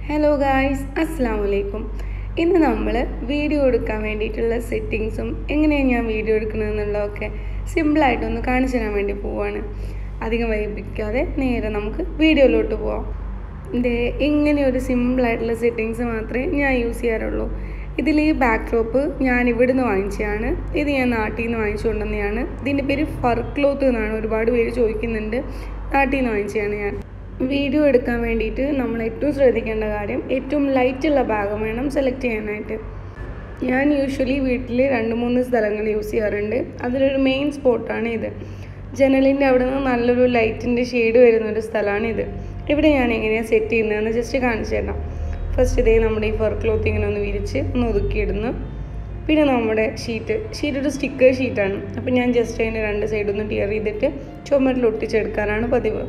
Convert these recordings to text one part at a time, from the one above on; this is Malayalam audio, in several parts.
ഹലോ ഗായ്സ് അസ്സാം വലൈക്കും ഇന്ന് നമ്മൾ വീഡിയോ എടുക്കാൻ വേണ്ടിയിട്ടുള്ള സെറ്റിങ്സും എങ്ങനെയാണ് ഞാൻ വീഡിയോ എടുക്കുന്നതെന്നുള്ളതൊക്കെ സിമ്പിളായിട്ടൊന്ന് കാണിച്ചു തരാൻ വേണ്ടി പോവാണ് അധികം വൈകിപ്പിക്കാതെ നേരെ നമുക്ക് വീഡിയോയിലോട്ട് പോവാം ഇത് ഇങ്ങനെ ഒരു സിമ്പിളായിട്ടുള്ള സെറ്റിങ്സ് മാത്രമേ ഞാൻ യൂസ് ചെയ്യാറുള്ളൂ ഇതിൽ ഈ ബാക്ക് ഡ്രോപ്പ് ഞാൻ ഇവിടുന്ന് വാങ്ങിച്ചതാണ് ഇത് ഞാൻ നാട്ടിൽ നിന്ന് വാങ്ങിച്ചുകൊണ്ടുവന്നതാണ് ഇതിൻ്റെ പേര് ഫർ ക്ലോത്ത് എന്നാണ് ഒരുപാട് പേര് ചോദിക്കുന്നുണ്ട് നാട്ടിൽ നിന്ന് വാങ്ങിച്ചതാണ് ഞാൻ വീഡിയോ എടുക്കാൻ വേണ്ടിയിട്ട് നമ്മൾ ഏറ്റവും ശ്രദ്ധിക്കേണ്ട കാര്യം ഏറ്റവും ലൈറ്റുള്ള ഭാഗം വേണം സെലക്ട് ചെയ്യാനായിട്ട് ഞാൻ യൂഷ്വലി വീട്ടിൽ രണ്ട് മൂന്ന് സ്ഥലങ്ങൾ യൂസ് ചെയ്യാറുണ്ട് അതിലൊരു മെയിൻ സ്പോട്ടാണ് ഇത് ജനലിൻ്റെ അവിടെ നിന്ന് നല്ലൊരു ലൈറ്റിൻ്റെ ഷെയ്ഡ് വരുന്ന ഒരു സ്ഥലമാണ് ഇത് ഇവിടെ ഞാൻ എങ്ങനെയാണ് സെറ്റ് ചെയ്യുന്നതെന്ന് ജസ്റ്റ് കാണിച്ചു തരാം ഫസ്റ്റ് ഇതേ നമ്മുടെ ഈ ഫർ ക്ലോത്ത് ഇങ്ങനെ ഒന്ന് വിരിച്ച് ഒന്ന് ഒതുക്കിയിടുന്നു പിന്നെ നമ്മുടെ ഷീറ്റ് ഷീറ്റ് ഒരു സ്റ്റിക്കർ ഷീറ്റാണ് അപ്പോൾ ഞാൻ ജസ്റ്റ് അതിൻ്റെ രണ്ട് സൈഡൊന്ന് ടിയർ ചെയ്തിട്ട് ചുമരിൽ ഒട്ടിച്ചെടുക്കാറാണ് പതിവ്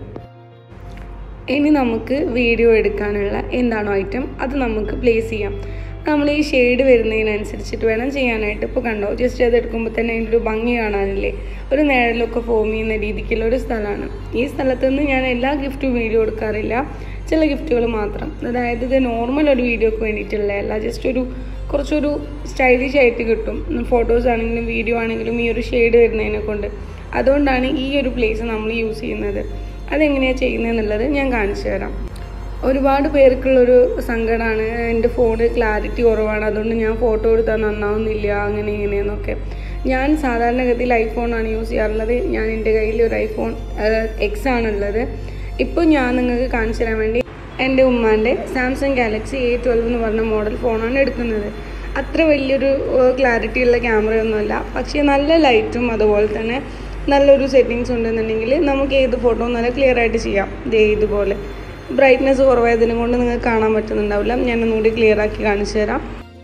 ഇനി നമുക്ക് വീഡിയോ എടുക്കാനുള്ള എന്താണോ ഐറ്റം അത് നമുക്ക് പ്ലേസ് ചെയ്യാം നമ്മൾ ഈ ഷെയ്ഡ് വരുന്നതിനനുസരിച്ചിട്ട് വേണം ചെയ്യാനായിട്ട് ഇപ്പോൾ കണ്ടോ ജസ്റ്റ് അത് എടുക്കുമ്പോൾ തന്നെ അതിൻ്റെ ഒരു ഭംഗി കാണാനില്ലേ ഒരു നിഴലൊക്കെ ഫോം ചെയ്യുന്ന രീതിക്കുള്ള ഒരു സ്ഥലമാണ് ഈ സ്ഥലത്ത് നിന്ന് ഞാൻ എല്ലാ ഗിഫ്റ്റും വീഡിയോ എടുക്കാറില്ല ചില ഗിഫ്റ്റുകൾ മാത്രം അതായത് ഇത് നോർമൽ ഒരു വീഡിയോക്ക് വേണ്ടിയിട്ടുള്ളതല്ല ജസ്റ്റ് ഒരു കുറച്ചൊരു സ്റ്റൈലിഷ് ആയിട്ട് കിട്ടും ഫോട്ടോസ് ആണെങ്കിലും വീഡിയോ ആണെങ്കിലും ഈ ഒരു ഷെയ്ഡ് വരുന്നതിനെ കൊണ്ട് അതുകൊണ്ടാണ് ഈ ഒരു പ്ലേസ് നമ്മൾ യൂസ് ചെയ്യുന്നത് അതെങ്ങനെയാണ് ചെയ്യുന്നതെന്നുള്ളത് ഞാൻ കാണിച്ചു തരാം ഒരുപാട് പേർക്കുള്ളൊരു സങ്കടമാണ് എൻ്റെ ഫോണ് ക്ലാരിറ്റി കുറവാണ് അതുകൊണ്ട് ഞാൻ ഫോട്ടോ എടുത്താൽ നന്നാവുന്നില്ല അങ്ങനെ ഇങ്ങനെയെന്നൊക്കെ ഞാൻ സാധാരണഗതിയിൽ ഐഫോണാണ് യൂസ് ചെയ്യാറുള്ളത് ഞാൻ എൻ്റെ കയ്യിൽ ഒരു ഐഫോൺ എക്സ് ആണുള്ളത് ഇപ്പോൾ ഞാൻ നിങ്ങൾക്ക് കാണിച്ചു തരാൻ വേണ്ടി എൻ്റെ ഉമ്മാൻ്റെ സാംസങ് ഗാലക്സി എ ട്വൽവ് എന്ന് പറഞ്ഞ മോഡൽ ഫോണാണ് എടുക്കുന്നത് അത്ര വലിയൊരു ക്ലാരിറ്റി ഉള്ള ക്യാമറയൊന്നുമല്ല പക്ഷേ നല്ല ലൈറ്റും അതുപോലെ തന്നെ നല്ലൊരു സെറ്റിങ്സ് ഉണ്ടെന്നുണ്ടെങ്കിൽ നമുക്ക് ഏത് ഫോട്ടോ നല്ല ക്ലിയർ ആയിട്ട് ചെയ്യാം ദേ ഇതുപോലെ ബ്രൈറ്റ്നെസ് കുറവായതിനെ കൊണ്ട് നിങ്ങൾക്ക് കാണാൻ പറ്റുന്നുണ്ടാവില്ല ഞാൻ ഒന്നുകൂടി ക്ലിയർ ആക്കി കാണിച്ചു തരാം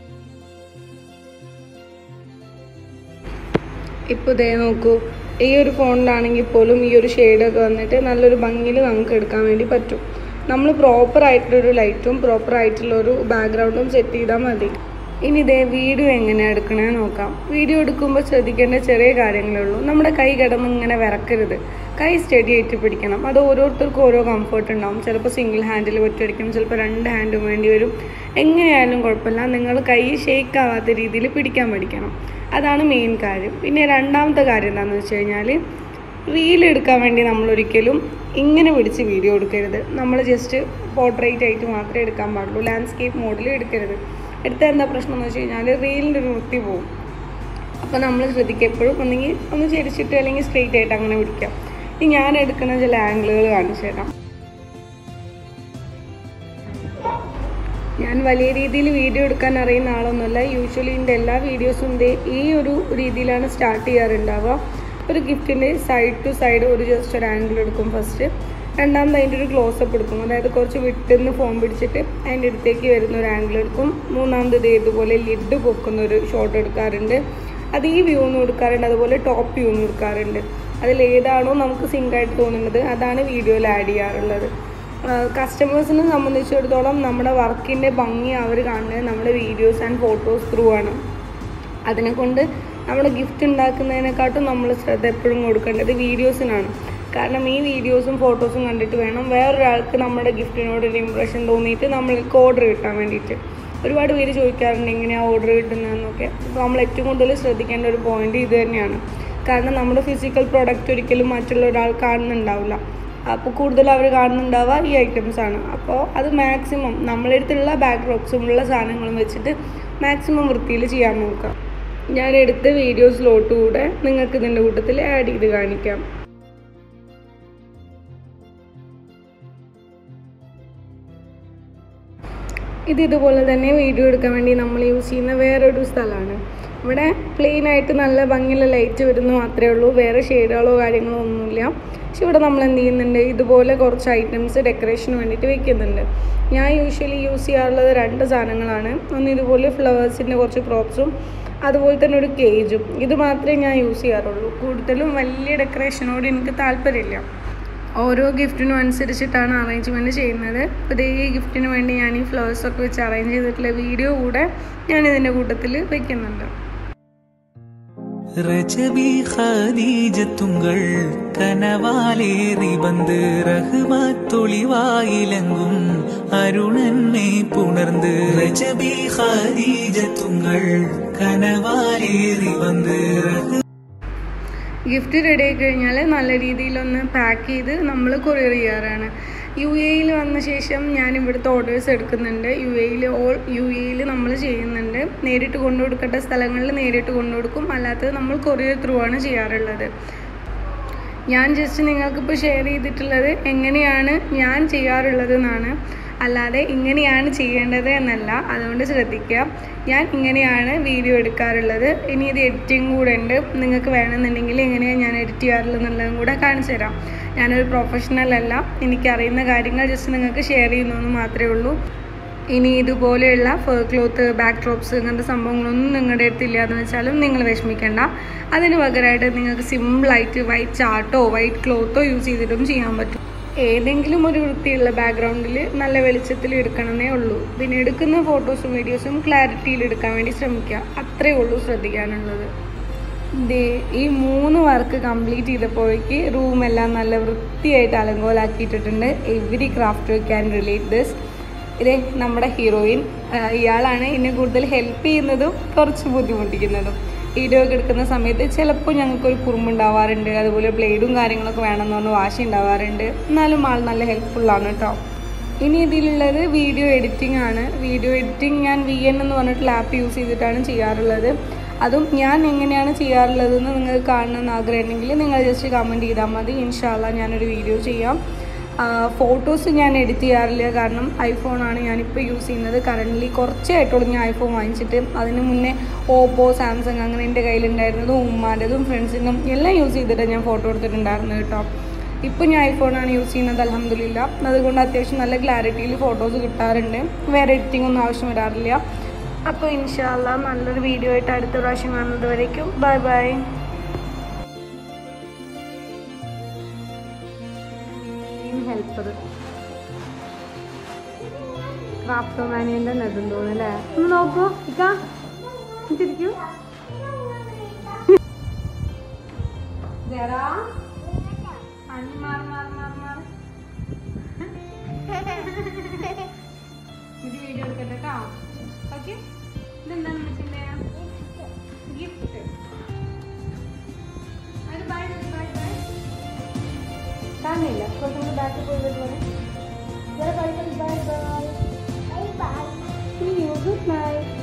ഇപ്പോൾ ദേ നോക്കൂ ഈ ഒരു ഫോണിലാണെങ്കിൽ പോലും ഈ ഒരു ഷെയ്ഡൊക്കെ വന്നിട്ട് നല്ലൊരു ഭംഗിയിൽ നമുക്ക് എടുക്കാൻ വേണ്ടി പറ്റും നമ്മൾ പ്രോപ്പർ ആയിട്ടുള്ളൊരു ലൈറ്റും പ്രോപ്പർ ആയിട്ടുള്ളൊരു ബാക്ക്ഗ്രൗണ്ടും സെറ്റ് ചെയ്താൽ മതി ഇനി ഇതേ വീഡിയോ എങ്ങനെയാണ് എടുക്കണേ നോക്കാം വീഡിയോ എടുക്കുമ്പോൾ ശ്രദ്ധിക്കേണ്ട ചെറിയ കാര്യങ്ങളേ ഉള്ളൂ നമ്മുടെ കൈ കിടന്ന് ഇങ്ങനെ വിറക്കരുത് കൈ സ്റ്റഡി ആയിട്ട് പിടിക്കണം അത് ഓരോരുത്തർക്കും ഓരോ കംഫർട്ട് ഉണ്ടാവും ചിലപ്പോൾ സിംഗിൾ ഹാൻഡിൽ പറ്റുമായിരിക്കും ചിലപ്പോൾ രണ്ട് ഹാൻഡും വേണ്ടി വരും എങ്ങനെയായാലും കുഴപ്പമില്ല നിങ്ങൾ കൈ ഷേക്ക് ആവാത്ത രീതിയിൽ പിടിക്കാൻ പഠിക്കണം അതാണ് മെയിൻ കാര്യം പിന്നെ രണ്ടാമത്തെ കാര്യം എന്താണെന്ന് വെച്ച് കഴിഞ്ഞാൽ റീൽ എടുക്കാൻ വേണ്ടി നമ്മൾ ഒരിക്കലും ഇങ്ങനെ പിടിച്ച് വീഡിയോ എടുക്കരുത് നമ്മൾ ജസ്റ്റ് പോർട്രേറ്റ് ആയിട്ട് മാത്രമേ എടുക്കാൻ പാടുള്ളൂ ലാൻഡ്സ്കേപ്പ് മോഡിൽ എടുക്കരുത് എടുത്താൽ എന്താ പ്രശ്നം എന്ന് വെച്ച് കഴിഞ്ഞാൽ റീലിൻ്റെ ഒരു വൃത്തി പോകും അപ്പോൾ നമ്മൾ ശ്രദ്ധിക്കുക എപ്പോഴും ഒന്നെങ്കിൽ ഒന്ന് ചെരിച്ചിട്ട് അല്ലെങ്കിൽ സ്ട്രെയിറ്റ് ആയിട്ട് അങ്ങനെ പിടിക്കാം ഇനി ഞാൻ എടുക്കുന്ന ചില ആംഗിളുകൾ കാണിച്ചു തരാം ഞാൻ വലിയ രീതിയിൽ വീഡിയോ എടുക്കാൻ അറിയുന്ന ആളൊന്നുമല്ല യൂഷ്വലി എൻ്റെ എല്ലാ വീഡിയോസും ഇതേ ഈ ഒരു രീതിയിലാണ് സ്റ്റാർട്ട് ചെയ്യാറുണ്ടാവുക ഒരു ഗിഫ്റ്റിൻ്റെ സൈഡ് ടു സൈഡ് ഒരു ജസ്റ്റ് ഒരു ആംഗിൾ എടുക്കും ഫസ്റ്റ് രണ്ടാമത് അതിൻ്റെ ഒരു ക്ലോസപ്പ് എടുക്കും അതായത് കുറച്ച് വിട്ടുനിന്ന് ഫോൺ പിടിച്ചിട്ട് അതിൻ്റെ അടുത്തേക്ക് വരുന്ന ഒരു ആംഗിൾ എടുക്കും മൂന്നാമത് ഇത് ഇതുപോലെ ലിഡ് പൊക്കുന്ന ഒരു ഷോട്ട് എടുക്കാറുണ്ട് അത് ഈ വ്യൂ ഒന്നും എടുക്കാറുണ്ട് അതുപോലെ ടോപ്പ് വ്യൂ ഒന്നും എടുക്കാറുണ്ട് അതിൽ ഏതാണോ നമുക്ക് സിങ്കായിട്ട് തോന്നുന്നത് അതാണ് വീഡിയോയിൽ ആഡ് ചെയ്യാറുള്ളത് കസ്റ്റമേഴ്സിനെ സംബന്ധിച്ചിടത്തോളം നമ്മുടെ വർക്കിൻ്റെ ഭംഗി അവർ കാണുന്നത് നമ്മുടെ വീഡിയോസ് ആൻഡ് ഫോട്ടോസ് ത്രൂ ആണ് അതിനെ കൊണ്ട് നമ്മുടെ ഗിഫ്റ്റ് ഉണ്ടാക്കുന്നതിനെക്കാട്ടും നമ്മൾ ശ്രദ്ധ എപ്പോഴും കൊടുക്കേണ്ടത് വീഡിയോസിനാണ് കാരണം ഈ വീഡിയോസും ഫോട്ടോസും കണ്ടിട്ട് വേണം വേറൊരാൾക്ക് നമ്മുടെ ഗിഫ്റ്റിനോട് ഒരു ഇമ്പ്രഷൻ തോന്നിയിട്ട് നമ്മൾക്ക് ഓർഡർ കിട്ടാൻ വേണ്ടിയിട്ട് ഒരുപാട് പേര് ചോദിക്കാറുണ്ട് എങ്ങനെയാണ് ഓർഡർ കിട്ടുന്നതെന്നൊക്കെ അപ്പോൾ നമ്മൾ ഏറ്റവും കൂടുതൽ ശ്രദ്ധിക്കേണ്ട ഒരു പോയിന്റ് ഇത് തന്നെയാണ് കാരണം നമ്മുടെ ഫിസിക്കൽ പ്രൊഡക്റ്റ് ഒരിക്കലും മറ്റുള്ള ഒരാൾ കാണുന്നുണ്ടാവില്ല അപ്പോൾ കൂടുതൽ അവർ കാണുന്നുണ്ടാവുക ഈ ഐറ്റംസ് ആണ് അപ്പോൾ അത് മാക്സിമം നമ്മളെ അടുത്തുള്ള ബാക്ക് ഡ്രോപ്സും ഉള്ള സാധനങ്ങളും വെച്ചിട്ട് മാക്സിമം വൃത്തിയിൽ ചെയ്യാൻ നോക്കാം ഞാൻ എടുത്ത വീഡിയോസിലോട്ട് കൂടെ നിങ്ങൾക്ക് ഇതിൻ്റെ കൂട്ടത്തിൽ ആഡ് ചെയ്ത് കാണിക്കാം ഇത് ഇതുപോലെ തന്നെ വീഡിയോ എടുക്കാൻ വേണ്ടി നമ്മൾ യൂസ് ചെയ്യുന്ന വേറൊരു സ്ഥലമാണ് ഇവിടെ പ്ലെയിൻ ആയിട്ട് നല്ല ഭംഗിയുള്ള ലൈറ്റ് വരുന്നു മാത്രമേ ഉള്ളൂ വേറെ ഷെയ്ഡുകളോ കാര്യങ്ങളോ ഒന്നുമില്ല പക്ഷെ ഇവിടെ നമ്മൾ എന്ത് ചെയ്യുന്നുണ്ട് ഇതുപോലെ കുറച്ച് ഐറ്റംസ് ഡെക്കറേഷന് വേണ്ടിയിട്ട് വെക്കുന്നുണ്ട് ഞാൻ യൂഷ്വലി യൂസ് ചെയ്യാറുള്ളത് രണ്ട് സാധനങ്ങളാണ് ഒന്ന് ഇതുപോലെ ഫ്ലവേഴ്സിൻ്റെ കുറച്ച് പ്രോപ്സും അതുപോലെ തന്നെ ഒരു കേജും ഇത് മാത്രമേ ഞാൻ യൂസ് ചെയ്യാറുള്ളൂ കൂടുതലും വലിയ ഡെക്കറേഷനോട് എനിക്ക് താല്പര്യമില്ല ഓരോ ഗിഫ്റ്റിനും അനുസരിച്ചിട്ടാണ് അറേഞ്ച്മെൻറ്റ് ചെയ്യുന്നത് അപ്പോൾ ഈ ഗിഫ്റ്റിന് വേണ്ടി ഞാൻ ഈ ഫ്ലവേഴ്സൊക്കെ വെച്ച് അറേഞ്ച് ചെയ്തിട്ടുള്ള വീഡിയോ കൂടെ ഞാൻ ഇതിൻ്റെ കൂട്ടത്തിൽ വെക്കുന്നുണ്ട് ரஜபி ஹதீஜத்துங்கள் கனவாலேறி வந்து ரஹ்மத்தொளிவாயிலங்கும் அருணன்மை புணர்ந்து ரஜபி ஹதீஜத்துங்கள் கனவாலேறி வந்து ரஹ் ഗിഫ്റ്റ് റെഡി ആയി കഴിഞ്ഞാൽ നല്ല രീതിയിലൊന്ന് പാക്ക് ചെയ്ത് നമ്മൾ കൊറിയർ ചെയ്യാറാണ് യു എയിൽ വന്ന ശേഷം ഞാൻ ഇവിടുത്തെ ഓർഡേഴ്സ് എടുക്കുന്നുണ്ട് യു എയിൽ ഓൾ യു എയിൽ നമ്മൾ ചെയ്യുന്നുണ്ട് നേരിട്ട് കൊണ്ടു കൊടുക്കേണ്ട സ്ഥലങ്ങളിൽ നേരിട്ട് കൊണ്ടു കൊടുക്കും അല്ലാത്തത് നമ്മൾ കൊറിയർ ത്രൂ ആണ് ചെയ്യാറുള്ളത് ഞാൻ ജസ്റ്റ് നിങ്ങൾക്കിപ്പോൾ ഷെയർ ചെയ്തിട്ടുള്ളത് എങ്ങനെയാണ് ഞാൻ ചെയ്യാറുള്ളത് എന്നാണ് അല്ലാതെ ഇങ്ങനെയാണ് ചെയ്യേണ്ടത് എന്നല്ല അതുകൊണ്ട് ശ്രദ്ധിക്കുക ഞാൻ ഇങ്ങനെയാണ് വീഡിയോ എടുക്കാറുള്ളത് ഇനി ഇത് എഡിറ്റിംഗ് കൂടെ ഉണ്ട് നിങ്ങൾക്ക് വേണമെന്നുണ്ടെങ്കിൽ എങ്ങനെയാണ് ഞാൻ എഡിറ്റ് ചെയ്യാറുള്ളത് എന്നുള്ളതും കൂടെ കാണിച്ചു തരാം ഞാനൊരു പ്രൊഫഷണൽ അല്ല എനിക്കറിയുന്ന കാര്യങ്ങൾ ജസ്റ്റ് നിങ്ങൾക്ക് ഷെയർ ചെയ്യുന്നു മാത്രമേ ഉള്ളൂ ഇനി ഇതുപോലെയുള്ള ഫർ ക്ലോത്ത് ബാക്ക് ഡ്രോപ്സ് ഇങ്ങനത്തെ സംഭവങ്ങളൊന്നും നിങ്ങളുടെ അടുത്തില്ല എന്ന് വെച്ചാലും നിങ്ങൾ വിഷമിക്കേണ്ട അതിന് പകരമായിട്ട് നിങ്ങൾക്ക് സിമ്പിളായിട്ട് വൈറ്റ് ചാർട്ടോ വൈറ്റ് ക്ലോത്തോ യൂസ് ചെയ്തിട്ടും ചെയ്യാൻ പറ്റും ഏതെങ്കിലും ഒരു വൃത്തിയുള്ള ബാക്ക്ഗ്രൗണ്ടിൽ നല്ല വെളിച്ചത്തിൽ എടുക്കണമെന്നേ ഉള്ളൂ പിന്നെ എടുക്കുന്ന ഫോട്ടോസും വീഡിയോസും ക്ലാരിറ്റിയിൽ എടുക്കാൻ വേണ്ടി ശ്രമിക്കുക അത്രേ ഉള്ളൂ ശ്രദ്ധിക്കാനുള്ളത് ദേ ഈ മൂന്ന് വർക്ക് കംപ്ലീറ്റ് ചെയ്തപ്പോഴേക്ക് റൂമെല്ലാം നല്ല വൃത്തിയായിട്ട് അലങ്കോലാക്കിയിട്ടിട്ടുണ്ട് every craft can relate this ഇതേ നമ്മുടെ ഹീറോയിൻ ഇയാളാണ് എന്നെ കൂടുതൽ ഹെൽപ്പ് ചെയ്യുന്നതും കുറച്ച് ബുദ്ധിമുട്ടിക്കുന്നതും വീഡിയോ ഒക്കെ എടുക്കുന്ന സമയത്ത് ചിലപ്പോൾ ഞങ്ങൾക്കൊരു കുറുമ്പുണ്ടാവാറുണ്ട് അതുപോലെ ബ്ലേഡും കാര്യങ്ങളൊക്കെ വേണമെന്ന് പറഞ്ഞ് വാശി ഉണ്ടാവാറുണ്ട് എന്നാലും ആൾ നല്ല ഹെൽപ്ഫുള്ളാണ് കേട്ടോ ഇനി ഇതിലുള്ളത് വീഡിയോ എഡിറ്റിംഗ് ആണ് വീഡിയോ എഡിറ്റിംഗ് ഞാൻ വി എൻ എന്ന് പറഞ്ഞിട്ടുള്ള ആപ്പ് യൂസ് ചെയ്തിട്ടാണ് ചെയ്യാറുള്ളത് അതും ഞാൻ എങ്ങനെയാണ് ചെയ്യാറുള്ളതെന്ന് നിങ്ങൾക്ക് കാണണമെന്ന് ആഗ്രഹമുണ്ടെങ്കിൽ നിങ്ങൾ ജസ്റ്റ് കമൻറ്റ് ചെയ്താൽ മതി ഇൻഷാല്ല ഞാനൊരു വീഡിയോ ചെയ്യാം ഫോട്ടോസ് ഞാൻ എഡിറ്റ് ചെയ്യാറില്ല കാരണം ഐഫോണാണ് ഞാനിപ്പോൾ യൂസ് ചെയ്യുന്നത് കറൻ്റ്ലി കുറച്ചായിട്ടുള്ളൂ ഞാൻ ഐഫോൺ വാങ്ങിച്ചിട്ട് അതിന് മുന്നേ ഓപ്പോ സാംസങ് അങ്ങനെ എൻ്റെ കയ്യിലുണ്ടായിരുന്നതും ഉമ്മാൻ്റെതും ഫ്രണ്ട്സിനും എല്ലാം യൂസ് ചെയ്തിട്ട് ഞാൻ ഫോട്ടോ എടുത്തിട്ടുണ്ടായിരുന്നു കേട്ടോ ഇപ്പോൾ ഞാൻ ഐഫോണാണ് യൂസ് ചെയ്യുന്നത് അലഹമില്ല അതുകൊണ്ട് അത്യാവശ്യം നല്ല ക്ലാരിറ്റിയിൽ ഫോട്ടോസ് കിട്ടാറുണ്ട് വേറെ എഡിറ്റിംഗ് ഒന്നും ആവശ്യം വരാറില്ല അപ്പോൾ ഇൻഷാല്ല നല്ലൊരു വീഡിയോ ആയിട്ട് അടുത്ത പ്രാവശ്യം കാണുന്നത് വരയ്ക്കും ബൈ ബൈ ഹെൽപ്പർ ക്രാഫ്റ്റോമാനിയൻ്റെ നെടും തോന്നല്ലേ ഒന്ന് നോക്കൂ ഇക്കാ തിരിക്കൂ ജറാ അഞ്ഞ് മാറി മാറി മാറി മാറി ഇത് വീഡിയോ എടുക്കട്ടെ കേട്ടോ ഓക്കെ ഇതെന്താണ് വെച്ചിൻ്റെ ഗിഫ്റ്റ് അത് ബൈ ബൈ ബൈ കാണില്ല കുറച്ചും കൂടി ബാക്കിൽ പോയി വരുന്നത് bye bye bye bye bye bye good night